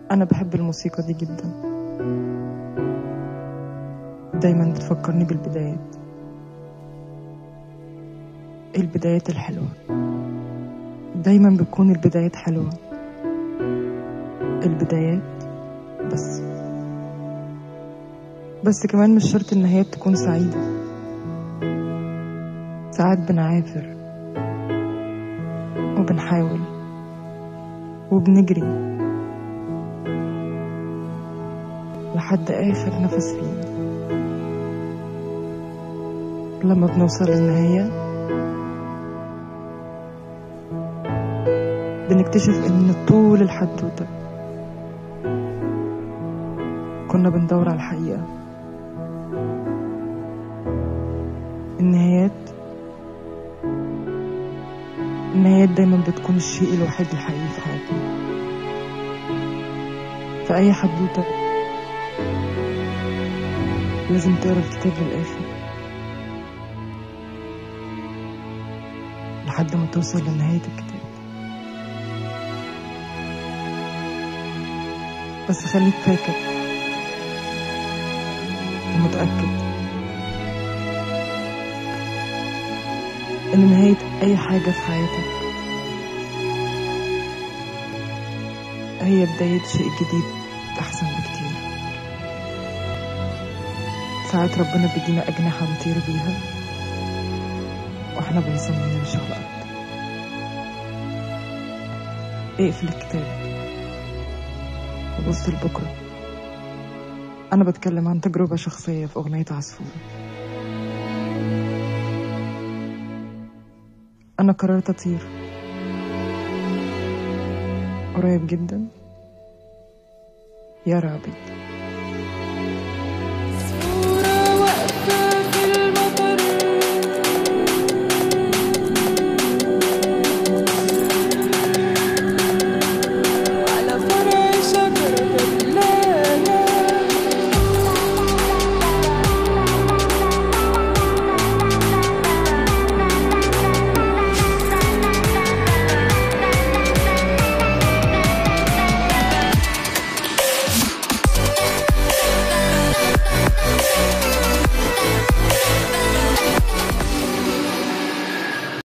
أنا بحب الموسيقى دي جدا دايما بتفكرني بالبدايات البدايات الحلوة دايما بتكون البدايات حلوة البدايات بس بس كمان مش شرط النهايات تكون سعيدة ساعات بنعافر وبنحاول وبنجري لحد آخر نفس فينا لما بنوصل للنهاية بنكتشف إن طول الحدوتة كنا بندور على الحقيقة النهايات النهايات دايما بتكون الشيء الوحيد الحقيقي في حياتنا في أي حدوتة لازم تقرا الكتاب للآخر لحد ما توصل لنهاية الكتاب بس خليك فاكر ومتأكد إن نهاية أي حاجة في حياتك هي بداية شيء جديد أحسن بكتير ساعات ربنا بيدينا أجنحة نطير بيها وإحنا بنصمم نمشي على الأرض اقفل الكتاب وبص لبكرة أنا بتكلم عن تجربة شخصية في أغنية عصفورة أنا قررت أطير قريب جدا يا رابط